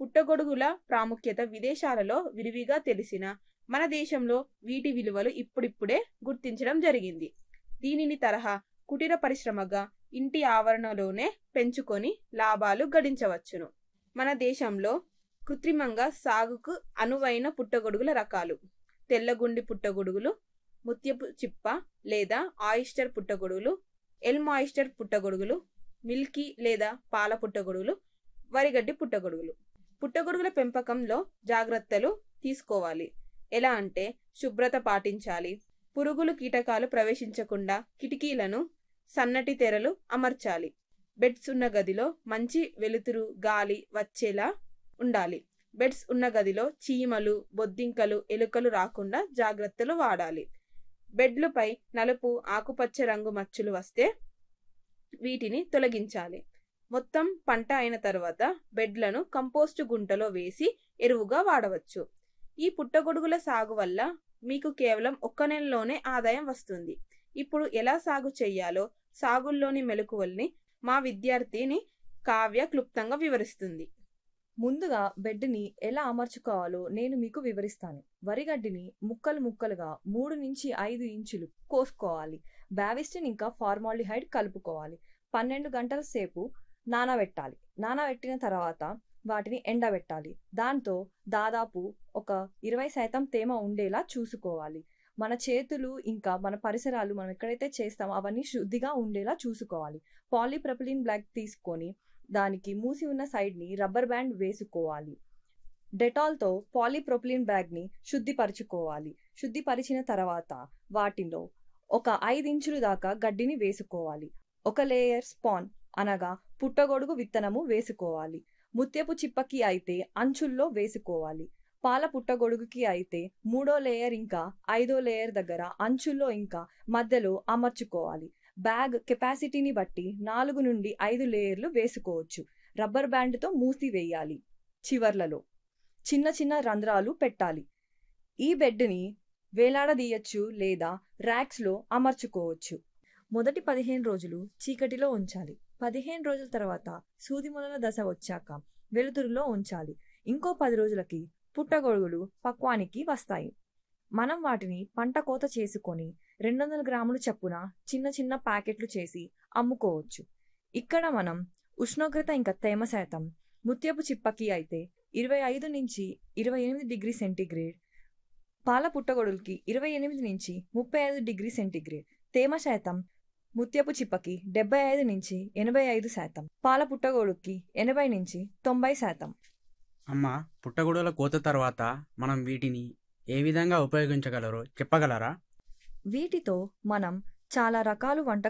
పుట్టగొడుగుల ప్రాముఖ్యత విదేశాలలో విరివిగా తెలిసిన మన దేశంలో వీటి విలువలు ఇప్పుడిప్పుడే గుర్తించడం జరిగింది దీనిని తరహా కుటీర పరిశ్రమగా ఇంటి ఆవరణలోనే పెంచుకొని లాభాలు గడించవచ్చును మన దేశంలో కృత్రిమంగా సాగుకు అనువైన పుట్టగొడుగుల రకాలు తెల్లగుండి పుట్టగొడుగులు ముత్యపు చిప్ప లేదా ఆయిస్టర్ పుట్టగొడుగులు ఎల్ మాయిస్టర్ పుట్టగొడుగులు మిల్కీ లేదా పాల పుట్టగొడుగులు వరిగడ్డి పుట్టగొడుగులు పుట్టగొడుగుల పెంపకంలో జాగ్రత్తలు తీసుకోవాలి ఎలా అంటే శుభ్రత పాటించాలి పురుగులు కీటకాలు ప్రవేశించకుండా కిటికీలను సన్నటి తెరలు అమర్చాలి బెడ్స్ ఉన్న గదిలో మంచి వెలుతురు గాలి వచ్చేలా ఉండాలి బెడ్స్ ఉన్న గదిలో చీమలు బొద్దింకలు ఎలుకలు రాకుండా జాగ్రత్తలు వాడాలి బెడ్లపై నలుపు ఆకుపచ్చ రంగు మచ్చులు వస్తే వీటిని తొలగించాలి మొత్తం పంట అయిన తర్వాత బెడ్లను కంపోస్టు గుంటలో వేసి ఎరువుగా వాడవచ్చు ఈ పుట్టగొడుగుల సాగు వల్ల మీకు కేవలం ఒక్క నెలలోనే ఆదాయం వస్తుంది ఇప్పుడు ఎలా సాగు చేయాలో సాగుల్లోని మెలకువల్ని మా విద్యార్థిని కావ్య క్లుప్తంగా వివరిస్తుంది ముందుగా బెడ్ని ఎలా అమర్చుకోవాలో నేను మీకు వివరిస్తాను వరిగడ్డిని ముక్కలు ముక్కలుగా మూడు నుంచి ఐదు ఇంచులు కోసుకోవాలి బ్యావిస్టిన్ ఇంకా ఫార్మాలిహైడ్ కలుపుకోవాలి పన్నెండు గంటల సేపు నానబెట్టాలి నానబెట్టిన తర్వాత వాటిని ఎండబెట్టాలి దాంతో దాదాపు ఒక ఇరవై శాతం తేమ ఉండేలా చూసుకోవాలి మన చేతులు ఇంకా మన పరిసరాలు మనం ఎక్కడైతే చేస్తామో అవన్నీ శుద్ధిగా ఉండేలా చూసుకోవాలి పాలీప్రొపిలిన్ బ్లాక్ తీసుకొని దానికి మూసి ఉన్న సైడ్ని రబ్బర్ బ్యాండ్ వేసుకోవాలి డెటాల్తో పాలీప్రొపిలిన్ బ్యాగ్ని శుద్ధిపరచుకోవాలి శుద్ధిపరిచిన తర్వాత వాటిలో ఒక ఐదు ఇంచుల దాకా గడ్డిని వేసుకోవాలి ఒక లేయర్ స్పాన్ అనగా పుట్టగొడుగు విత్తనము వేసుకోవాలి ముత్యపు చిప్పకి అయితే అంచుల్లో వేసుకోవాలి పాల పుట్టగొడుగుకి అయితే మూడో లేయర్ ఇంకా ఐదో లేయర్ దగ్గర అంచుల్లో ఇంకా మధ్యలో అమర్చుకోవాలి బ్యాగ్ కెపాసిటీని బట్టి నాలుగు నుండి ఐదు లేయర్లు వేసుకోవచ్చు రబ్బర్ బ్యాండ్తో మూసి వేయాలి చివర్లలో చిన్న చిన్న రంధ్రాలు పెట్టాలి ఈ బెడ్ని వేలాడదీయచ్చు లేదా ర్యాక్స్లో అమర్చుకోవచ్చు మొదటి పదిహేను రోజులు చీకటిలో ఉంచాలి పదిహేను రోజుల తర్వాత సూది మొదల దశ వచ్చాక వెలుతురులో ఉంచాలి ఇంకో పది రోజులకి పుట్టగొడుగులు పక్వానికి వస్తాయి మనం వాటిని పంట కోత చేసుకొని రెండు వందల గ్రాములు చప్పున చిన్న చిన్న ప్యాకెట్లు చేసి అమ్ముకోవచ్చు ఇక్కడ మనం ఉష్ణోగ్రత ఇంకా తేమ శాతం ముత్యపు చిప్పకి అయితే ఇరవై ఐదు నుంచి ఇరవై ఎనిమిది డిగ్రీ సెంటీగ్రేడ్ పాల పుట్టగొడుగులకి ఇరవై ఎనిమిది నుంచి ముప్పై ఐదు డిగ్రీ సెంటీగ్రేడ్ తేమ శాతం ముత్యపు చిప్పకి డెబ్బై ఐదు నుంచి ఎనభై ఐదు శాతం పాల పుట్టగొడుగుకి ఎనభై నుంచి తొంభై శాతం అమ్మ పుట్టగొడుగుల కోత తర్వాత మనం వీటిని ఏ విధంగా ఉపయోగించగలరో చెప్పగలరా వీటితో మనం చాలా రకాలు వంట